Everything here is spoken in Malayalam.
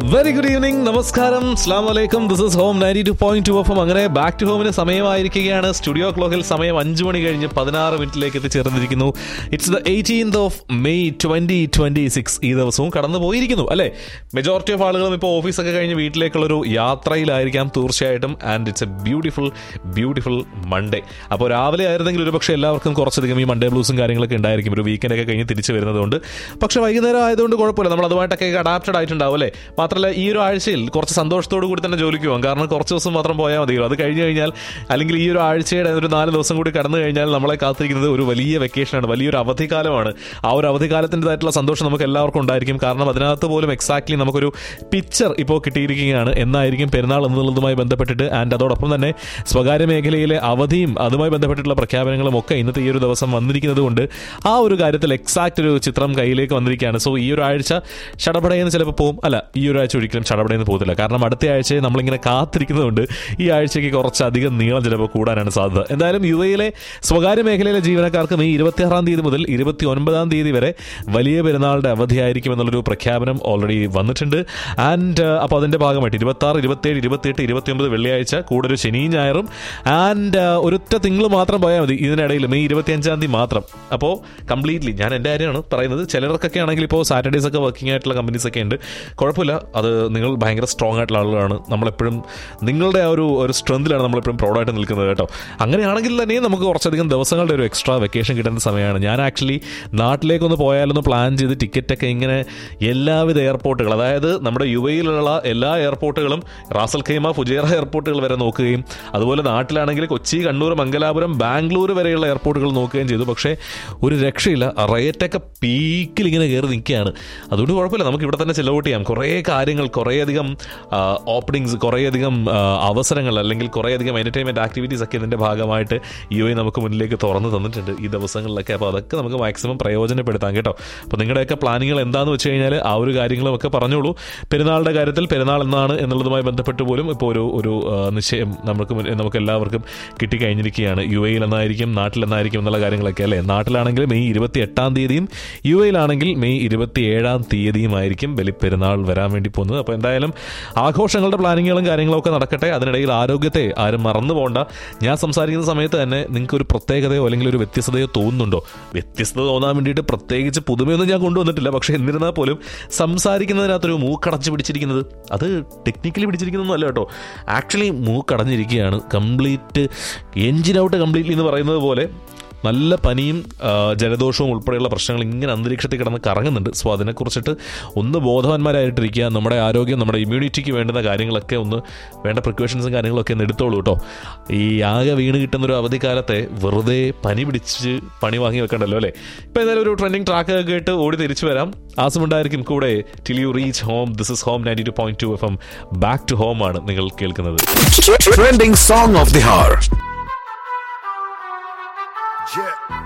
വെരി ഗുഡ് ഈവനിങ് നമസ്കാരം സ്ലാം വലൈക്കും this is home ninety two point two F അങ്ങനെ ബാക്ക് ടു ഹോമിന് സമയമായിരിക്കുകയാണ് സ്റ്റുഡിയോ ക്ലോക്കിൽ സമയം അഞ്ച് മണി കഴിഞ്ഞ് പതിനാറ് മിനിറ്റിലേക്ക് എത്തിച്ചേർന്നിരിക്കുന്നു it's the eighteenth of May twenty twenty six ഈ ദിവസവും കടന്നു പോയിരിക്കുന്നു അല്ലേ മെജോറിറ്റി ഓഫ് ആളുകളും ഇപ്പോൾ ഓഫീസൊക്കെ കഴിഞ്ഞ് വീട്ടിലേക്കുള്ളൊരു യാത്രയിലായിരിക്കാം തീർച്ചയായിട്ടും and it's a beautiful beautiful Monday അപ്പോൾ രാവിലെ ആയിരുന്നെങ്കിൽ ഒരുപക്ഷെ എല്ലാവർക്കും കുറച്ചധികം ഈ മൺഡേ ബ്ലൂസും കാര്യങ്ങളൊക്കെ ഉണ്ടായിരിക്കും ഒരു വീക്കെൻഡൊക്കെ കഴിഞ്ഞ് തിരിച്ചു വരുന്നതുകൊണ്ട് പക്ഷേ വൈകുന്നേരം ആയതുകൊണ്ട് കുഴപ്പമില്ല നമ്മൾ അതുമായിട്ടൊക്കെ അഡാപ്റ്റഡ് ആയിട്ടുണ്ടാവും അല്ലേ മാത്രമല്ല ഈ ഒരു ആഴ്ചയിൽ കുറച്ച് സന്തോഷത്തോടു കൂടി തന്നെ ജോലിക്ക് പോകാം കാരണം കുറച്ച് ദിവസം മാത്രം പോയാൽ മതിയോ അത് കഴിഞ്ഞ് കഴിഞ്ഞാൽ അല്ലെങ്കിൽ ഈ ഒരു ആഴ്ചയുടെ ഒരു നാല് ദിവസം കൂടി കടന്നു കഴിഞ്ഞാൽ നമ്മളെ കാത്തിരിക്കുന്നത് ഒരു വലിയ വെക്കേഷനാണ് വലിയൊരു അവധിക്കാലമാണ് ആ ഒരു അവധിക്കാലത്തിൻ്റെതായിട്ടുള്ള സന്തോഷം നമുക്ക് എല്ലാവർക്കും ഉണ്ടായിരിക്കും കാരണം അതിനകത്ത് പോലും എക്സാക്ട്ലി നമുക്കൊരു പിക്ചർ ഇപ്പോൾ കിട്ടിയിരിക്കുകയാണ് എന്നായിരിക്കും പെരുന്നാൾ എന്നുള്ളതുമായി ബന്ധപ്പെട്ടിട്ട് ആൻഡ് അതോടൊപ്പം തന്നെ സ്വകാര്യ മേഖലയിലെ അവധിയും അതുമായി ബന്ധപ്പെട്ടിട്ടുള്ള പ്രഖ്യാപനങ്ങളും ഒക്കെ ഇന്നത്തെ ഈ ഒരു ദിവസം വന്നിരിക്കുന്നത് കൊണ്ട് ആ ഒരു കാര്യത്തിൽ എക്സാക്റ്റ് ഒരു ചിത്രം കയ്യിലേക്ക് വന്നിരിക്കുകയാണ് സോ ഈ ഒരു ആഴ്ച ഷടപടയെന്ന് ചിലപ്പോൾ പോകും അല്ല ഈ ഒരു ആഴ്ച ഒരിക്കലും ചടപടയെന്ന് പോകത്തില്ല കാരണം അടുത്ത ആഴ്ചയെ നമ്മളിങ്ങനെ കാത്തിരിക്കുന്നതുകൊണ്ട് ഈ ആഴ്ചയ്ക്ക് കുറച്ചധികം നീളം ചിലപ്പോൾ കൂടാനാണ് സാധ്യത എന്തായാലും യു എയിലെ സ്വകാര്യ മേഖലയിലെ ജീവനക്കാർക്ക് മെയ് ഇരുപത്തിയാറാം തീയതി മുതൽ ഇരുപത്തി ഒൻപതാം തീയതി വരെ വലിയ പെരുന്നാളുടെ അവധിയായിരിക്കും എന്നുള്ളൊരു പ്രഖ്യാപനം ഓൾറെഡി വന്നിട്ടുണ്ട് ആൻഡ് അപ്പോൾ അതിൻ്റെ ഭാഗമായിട്ട് ഇരുപത്താറ് ഇരുപത്തേഴ് ഇരുപത്തിയെട്ട് ഇരുപത്തിയൊമ്പത് വെള്ളിയാഴ്ച കൂടെ ഒരു ശനിയും ഞായറും ആൻഡ് ഒരൊറ്റ തിങ്കൾ മാത്രം പോയാൽ മതി ഇതിനിടയിൽ മെയ് ഇരുപത്തിയഞ്ചാം തീയതി മാത്രം അപ്പോൾ കംപ്ലീറ്റ്ലി ഞാൻ എൻ്റെ കാര്യമാണ് പറയുന്നത് ചിലർക്കൊക്കെ ആണെങ്കിൽ ഇപ്പോൾ സാറ്റർഡേസ് ഒക്കെ വർക്കിംഗ് ആയിട്ടുള്ള കമ്പനീസ് ഒക്കെ ഉണ്ട് കുഴപ്പമില്ല അത് നിങ്ങൾ ഭയങ്കര സ്ട്രോങ് ആയിട്ടുള്ള ആളുകളാണ് നമ്മളെപ്പോഴും നിങ്ങളുടെ ആ ഒരു ഒരു സ്ട്രെങ്തിലാണ് നമ്മളെപ്പോഴും പ്രൗഡായിട്ട് നിൽക്കുന്നത് കേട്ടോ അങ്ങനെയാണെങ്കിൽ തന്നെ നമുക്ക് കുറച്ചധികം ദിവസങ്ങളുടെ ഒരു എക്സ്ട്രാ വെക്കേഷൻ കിട്ടുന്ന സമയമാണ് ഞാൻ ആക്ച്വലി നാട്ടിലേക്കൊന്ന് പോയാലൊന്ന് പ്ലാൻ ചെയ്ത് ടിക്കറ്റൊക്കെ ഇങ്ങനെ എല്ലാവിധ എയർപോർട്ടുകൾ അതായത് നമ്മുടെ യു എയിലുള്ള എല്ലാ എയർപോർട്ടുകളും റാസൽ ഖൈമ ഫുജേറ എയർപോർട്ടുകൾ വരെ നോക്കുകയും അതുപോലെ നാട്ടിലാണെങ്കിൽ കൊച്ചി കണ്ണൂർ മംഗലാപുരം ബാംഗ്ലൂർ വരെയുള്ള എയർപോർട്ടുകൾ നോക്കുകയും ചെയ്തു പക്ഷേ ഒരു രക്ഷയില്ല റേറ്റൊക്കെ പീക്കിൽ ഇങ്ങനെ കയറി നിൽക്കുകയാണ് അതുകൊണ്ട് കുഴപ്പമില്ല നമുക്ക് ഇവിടെ തന്നെ ചെലവോട്ട് ചെയ്യാം കുറേ കാര്യങ്ങൾ കുറേയധികം ഓപ്പണിങ്സ് കുറേയധികം ആ, അവസരങ്ങൾ അല്ലെങ്കിൽ കുറേയധികം എൻ്റർടൈൻമെൻറ്റ് ആക്ടിവിറ്റീസ് ഒക്കെ ഇതിൻ്റെ ഭാഗമായിട്ട് യു എ നമുക്ക് മുന്നിലേക്ക് തുറന്നു തന്നിട്ടുണ്ട് ഈ ദിവസങ്ങളിലൊക്കെ അപ്പോൾ അതൊക്കെ നമുക്ക് മാക്സിമം പ്രയോജനപ്പെടുത്താം കേട്ടോ അപ്പോൾ നിങ്ങളുടെയൊക്കെ പ്ലാനിങ്ങൾ എന്താണെന്ന് വെച്ച് കഴിഞ്ഞാൽ ആ ഒരു കാര്യങ്ങളും ഒക്കെ പറഞ്ഞോളൂ പെരുന്നാളുടെ കാര്യത്തിൽ പെരുന്നാൾ എന്നാണ് എന്നുള്ളതുമായി ബന്ധപ്പെട്ട് പോലും ഇപ്പോൾ ഒരു ഒരു ആ, നിശ്ചയം നമുക്ക് മുന്നിൽ- നമുക്ക് എല്ലാവർക്കും കിട്ടിക്കഴിഞ്ഞിരിക്കുകയാണ് യു എയിൽ എന്നായിരിക്കും നാട്ടിൽ എന്നായിരിക്കും എന്നുള്ള കാര്യങ്ങളൊക്കെ അല്ലേ നാട്ടിലാണെങ്കിൽ മെയ് ഇരുപത്തി എട്ടാം തീയതിയും യു എയിലാണെങ്കിൽ മെയ് ഇരുപത്തി ഏഴാം തീയതിയുമായിരിക്കും ബലിപ്പെരുന്നാൾ വരാൻ വേണ്ടി പോകുന്നത് അപ്പോൾ എന്തായാലും ആഘോഷങ്ങളുടെ പ്ലാനിങ്ങുകളും കാര്യങ്ങളും ഒക്കെ നടക്കട്ടെ അതിനിടയിൽ ആരോഗ്യത്തെ ആരും മറന്നു പോകണ്ട ഞാൻ സംസാരിക്കുന്ന സമയത്ത് തന്നെ നിങ്ങൾക്ക് ഒരു പ്രത്യേകതയോ അല്ലെങ്കിൽ ഒരു വ്യത്യസ്തതയോ തോന്നുന്നുണ്ടോ വ്യത്യസ്തത തോന്നാൻ വേണ്ടിയിട്ട് പ്രത്യേകിച്ച് പുതുമയൊന്നും ഞാൻ കൊണ്ടുവന്നിട്ടില്ല പക്ഷേ എന്നിരുന്നാൽ പോലും സംസാരിക്കുന്നതിനകത്തൊരു മൂക്കടച്ച് പിടിച്ചിരിക്കുന്നത് അത് ടെക്നിക്കലി പിടിച്ചിരിക്കുന്നൊന്നും അല്ല കേട്ടോ ആക്ച്വലി മൂക്കടഞ്ഞിരിക്കുകയാണ് കംപ്ലീറ്റ് എൻജിൻ ഔട്ട് കംപ്ലീറ്റ്ലി എന്ന് പറയുന്നത് പോലെ നല്ല പനിയും ആ, ജലദോഷവും ഉൾപ്പെടെയുള്ള പ്രശ്നങ്ങൾ ഇങ്ങനെ അന്തരീക്ഷത്തിൽ കിടന്ന് കറങ്ങുന്നുണ്ട് സോ അതിനെക്കുറിച്ചിട്ട് ഒന്ന് ബോധവാന്മാരായിട്ടിരിക്കുക നമ്മുടെ ആരോഗ്യം നമ്മുടെ ഇമ്മ്യൂണിറ്റിക്ക് വേണ്ടുന്ന കാര്യങ്ങളൊക്കെ ഒന്ന് വേണ്ട പ്രിക്കോഷൻസും കാര്യങ്ങളൊക്കെ ഒന്ന് എടുത്തോളൂ കേട്ടോ ഈ ആകെ വീണ് കിട്ടുന്ന ഒരു അവധിക്കാലത്തെ വെറുതെ പനി പിടിച്ച് പണി വാങ്ങി വെക്കണ്ടല്ലോ അല്ലേ ഇപ്പം ഏതായാലും ഒരു ട്രെൻഡിങ് ട്രാക്ക് ഒക്കെ കേട്ട് ഓടി തിരിച്ചു വരാം ആസമുണ്ടായിരിക്കും കൂടെ till you reach home this is home ninety two point two F M back to home ആണ് നിങ്ങൾ കേൾക്കുന്നത് Trending song of the hour. Yeah.